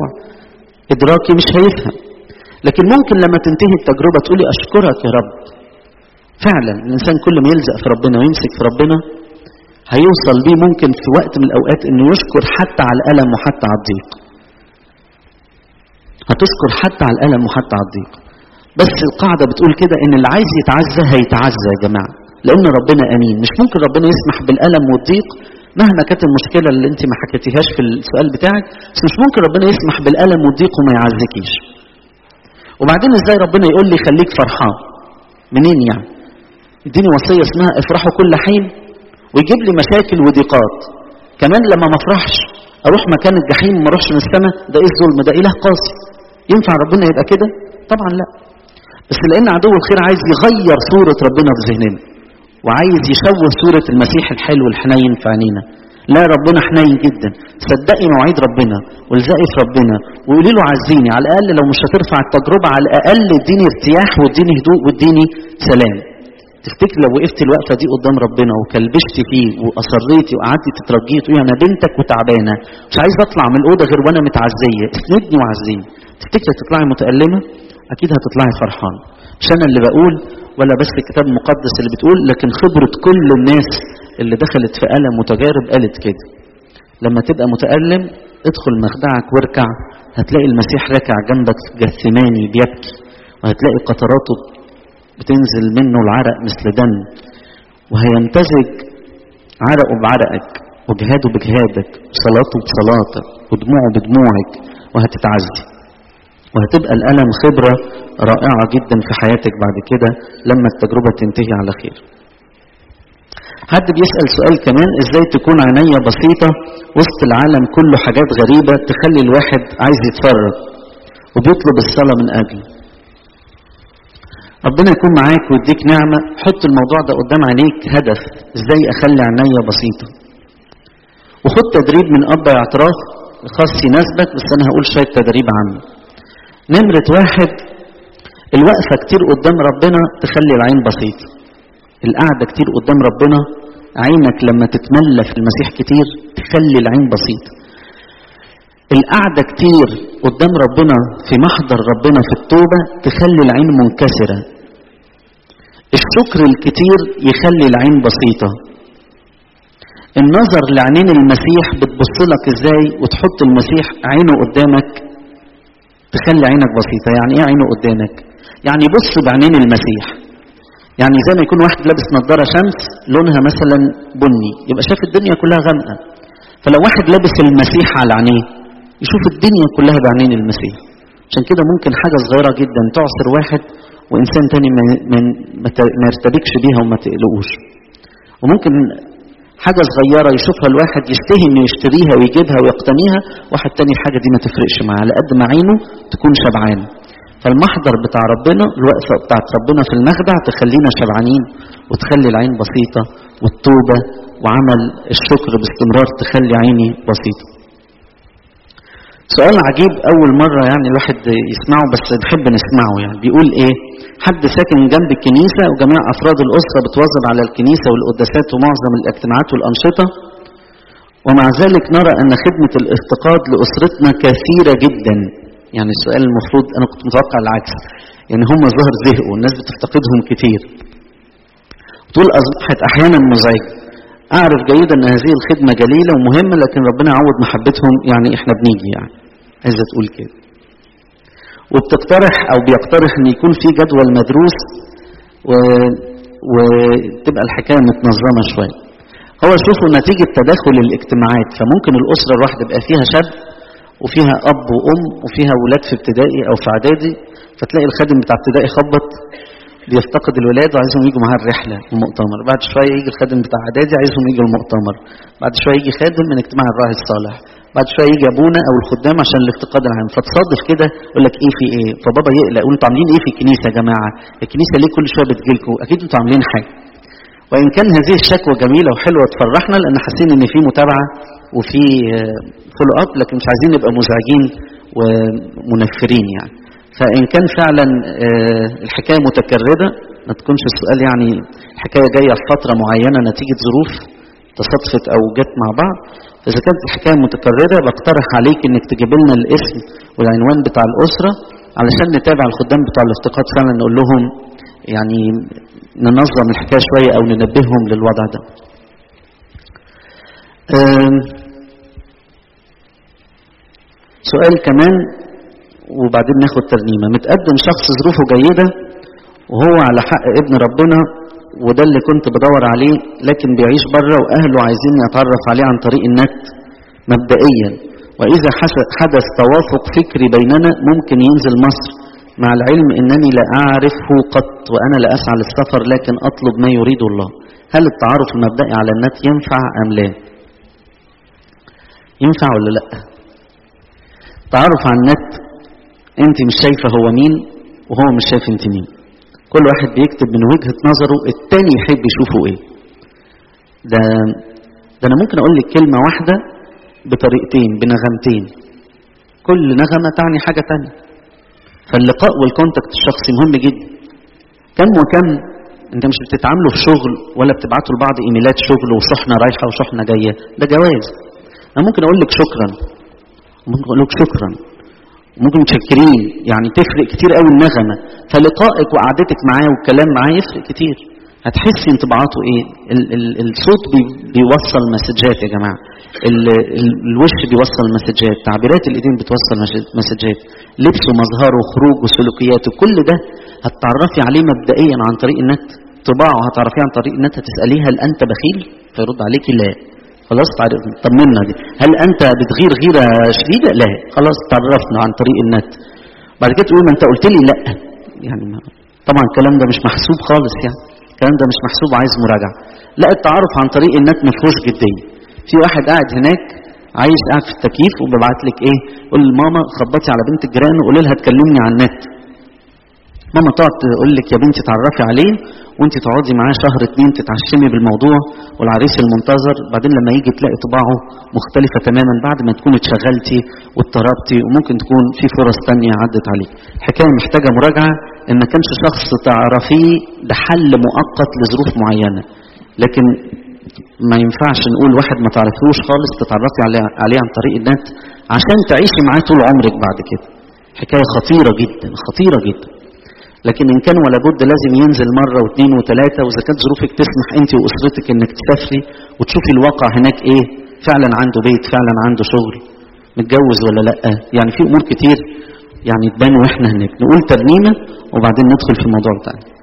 إدراكي مش هيفهم لكن ممكن لما تنتهي التجربة تقولي أشكرك يا رب فعلا الانسان كل ما يلزق في ربنا ويمسك في ربنا هيوصل بيه ممكن في وقت من الاوقات انه يشكر حتى على الالم وحتى على الضيق هتذكر حتى على الالم وحتى على الضيق بس القاعده بتقول كده ان اللي عايز يتعزى هيتعزى يا جماعه لان ربنا امين مش ممكن ربنا يسمح بالالم والضيق مهما كانت المشكله اللي انت ما حكيتيهاش في السؤال بتاعك بس مش ممكن ربنا يسمح بالالم والضيق وما يعزكيش وبعدين ازاي ربنا يقول لي خليك فرحان منين يعني يديني وصيه اسمها افرحوا كل حين ويجيب لي مشاكل وضيقات كمان لما ما افرحش اروح مكان الجحيم ما اروحش من السماء ده ايه الظلم ده اله قاسي ينفع ربنا يبقى كده طبعا لا بس لان عدو الخير عايز يغير صوره ربنا في ذهننا وعايز يشوه صوره المسيح الحلو الحنين في عينينا لا ربنا حنين جدا صدقي مواعيد ربنا والزقي في ربنا وقولي له عزيني على الاقل لو مش هترفع التجربه على الاقل اديني ارتياح واديني هدوء واديني سلام تفتكر لو وقفت الوقفه دي قدام ربنا وكلبشت فيه واصريتي وقعدتي تترجيه تقولي انا بنتك وتعبانه مش عايزه اطلع من الاوضه غير وانا متعزيه اسندني وعزيني تفتكر تطلعي متالمه اكيد هتطلعي فرحان مش انا اللي بقول ولا بس الكتاب المقدس اللي بتقول لكن خبره كل الناس اللي دخلت في الم وتجارب قالت كده لما تبقى متالم ادخل مخدعك واركع هتلاقي المسيح راكع جنبك جثماني بيبكي وهتلاقي قطراته بتنزل منه العرق مثل دم وهيمتزج عرقه بعرقك وجهاده بجهادك وصلاته بصلاتك ودموعه بدموعك وهتتعزي وهتبقى الألم خبرة رائعة جدا في حياتك بعد كده لما التجربة تنتهي على خير حد بيسأل سؤال كمان ازاي تكون عينيا بسيطة وسط العالم كله حاجات غريبة تخلي الواحد عايز يتفرج وبيطلب الصلاة من أجله ربنا يكون معاك ويديك نعمة حط الموضوع ده قدام عينيك هدف ازاي اخلي عينيا بسيطة وخد تدريب من اب اعتراف خاص يناسبك بس انا هقول شوية تدريب عنه نمرة واحد الوقفة كتير قدام ربنا تخلي العين بسيطة القعدة كتير قدام ربنا عينك لما تتملى في المسيح كتير تخلي العين بسيطة القعدة كتير قدام ربنا في محضر ربنا في التوبة تخلي العين منكسرة الشكر الكتير يخلي العين بسيطة النظر لعينين المسيح بتبص لك ازاي وتحط المسيح عينه قدامك تخلي عينك بسيطة يعني ايه عينه قدامك يعني بص بعينين المسيح يعني زي ما يكون واحد لابس نظارة شمس لونها مثلا بني يبقى شاف الدنيا كلها غامقة فلو واحد لابس المسيح على عينيه يشوف الدنيا كلها بعينين المسيح عشان كده ممكن حاجة صغيرة جدا تعصر واحد وإنسان تاني ما, ما يرتبكش بيها وما تقلقوش وممكن حاجة صغيرة يشوفها الواحد يشتهي انه يشتريها ويجيبها ويقتنيها واحد تاني الحاجة دي ما تفرقش معاه على قد ما عينه تكون شبعانة فالمحضر بتاع ربنا الوقفة بتاعت ربنا في المخدع تخلينا شبعانين وتخلي العين بسيطة والتوبة وعمل الشكر باستمرار تخلي عيني بسيطة سؤال عجيب أول مرة يعني الواحد يسمعه بس نحب نسمعه يعني بيقول إيه حد ساكن جنب الكنيسة وجميع أفراد الأسرة بتواظب على الكنيسة والقداسات ومعظم الاجتماعات والأنشطة ومع ذلك نرى أن خدمة الافتقاد لأسرتنا كثيرة جدا يعني السؤال المفروض أنا كنت متوقع العكس يعني هم ظهر زهقوا الناس بتفتقدهم كتير تقول أصبحت أحيانا مزعجة أعرف جيدا أن هذه الخدمة جليلة ومهمة لكن ربنا يعوض محبتهم يعني إحنا بنيجي يعني عايزة تقول كده وبتقترح أو بيقترح أن يكون في جدول مدروس و... وتبقى الحكاية متنظمة شوية هو شوفوا نتيجة تداخل الاجتماعات فممكن الأسرة الواحدة يبقى فيها شاب وفيها أب وأم وفيها ولاد في ابتدائي أو في إعدادي فتلاقي الخادم بتاع ابتدائي خبط بيفتقد الولاد وعايزهم يجوا معاه الرحله المؤتمر بعد شويه يجي الخادم بتاع اعدادي عايزهم يجوا المؤتمر بعد شويه يجي خادم من اجتماع الراعي الصالح بعد شويه يجي ابونا او الخدام عشان الافتقاد العام فتصادف كده يقول لك ايه في ايه فبابا يقلق يقول انتوا عاملين ايه في الكنيسه يا جماعه الكنيسه ليه كل شويه بتجيلكم اكيد انتوا عاملين حاجه وان كان هذه الشكوى جميله وحلوه تفرحنا لان حاسين ان في متابعه وفي فولو اب لكن مش عايزين نبقى مزعجين ومنفرين يعني فان كان فعلا الحكايه متكرره ما تكونش السؤال يعني الحكايه جايه في فتره معينه نتيجه ظروف تصادفت او جت مع بعض اذا كانت الحكايه متكرره بقترح عليك انك تجيب لنا الاسم والعنوان بتاع الاسره علشان نتابع الخدام بتوع الافتقاد فعلا نقول لهم يعني ننظم الحكايه شويه او ننبههم للوضع ده سؤال كمان وبعدين ناخد ترنيمة متقدم شخص ظروفه جيدة وهو على حق ابن ربنا وده اللي كنت بدور عليه لكن بيعيش بره واهله عايزين يتعرف عليه عن طريق النت مبدئيا واذا حدث توافق فكري بيننا ممكن ينزل مصر مع العلم انني لا اعرفه قط وانا لا اسعى للسفر لكن اطلب ما يريد الله هل التعارف المبدئي على النت ينفع ام لا ينفع ولا لا تعرف على النت انت مش شايفه هو مين وهو مش شايف انت مين كل واحد بيكتب من وجهة نظره التاني يحب يشوفه ايه ده ده انا ممكن اقول لك كلمة واحدة بطريقتين بنغمتين كل نغمة تعني حاجة تانية فاللقاء والكونتاكت الشخصي مهم جدا كم وكم انت مش بتتعاملوا في شغل ولا بتبعتوا لبعض ايميلات شغل وشحنة رايحة وشحنة جاية ده جواز انا ممكن اقول لك شكرا ممكن اقول لك شكرا ممكن متشكرين يعني تفرق كتير قوي النغمه فلقائك وقعدتك معاه والكلام معاه يفرق كتير هتحسي انطباعاته ايه ال ال الصوت بي بيوصل مسجات يا جماعه ال ال الوش بيوصل مسجات تعبيرات الايدين بتوصل مسجات لبسه مظهره خروجه سلوكياته كل ده هتتعرفي عليه مبدئيا عن طريق النت طباعه هتعرفيه عن طريق النت هتساليه هل انت بخيل فيرد عليكي لا خلاص طمنا دي هل انت بتغير غيره شديده لا خلاص تعرفنا عن طريق النت بعد كده تقول ما انت قلت لي لا يعني ما طبعا الكلام ده مش محسوب خالص يعني الكلام ده مش محسوب عايز مراجعه لا التعارف عن طريق النت ما فيهوش جديه في واحد قاعد هناك عايش قاعد في التكييف وببعت لك ايه قول لماما خبطي على بنت الجيران وقولي لها تكلمني على النت ماما تقعد تقول لك يا بنتي تعرفي عليه وانت تقعدي معاه شهر اتنين تتعشمي بالموضوع والعريس المنتظر بعدين لما يجي تلاقي طباعه مختلفة تماما بعد ما تكون اتشغلتي واضطربتي وممكن تكون في فرص تانية عدت عليك الحكاية محتاجة مراجعة ان ما كانش شخص تعرفيه ده حل مؤقت لظروف معينة لكن ما ينفعش نقول واحد ما تعرفوش خالص تتعرفي عليه, عليه عن طريق النت عشان تعيشي معاه طول عمرك بعد كده حكاية خطيرة جدا خطيرة جدا لكن ان كان ولا بد لازم ينزل مره واثنين وثلاثه واذا كانت ظروفك تسمح انت واسرتك انك تسافري وتشوفي الواقع هناك ايه فعلا عنده بيت فعلا عنده شغل متجوز ولا لا يعني في امور كتير يعني تبان واحنا هناك نقول ترنيمه وبعدين ندخل في الموضوع بتاعنا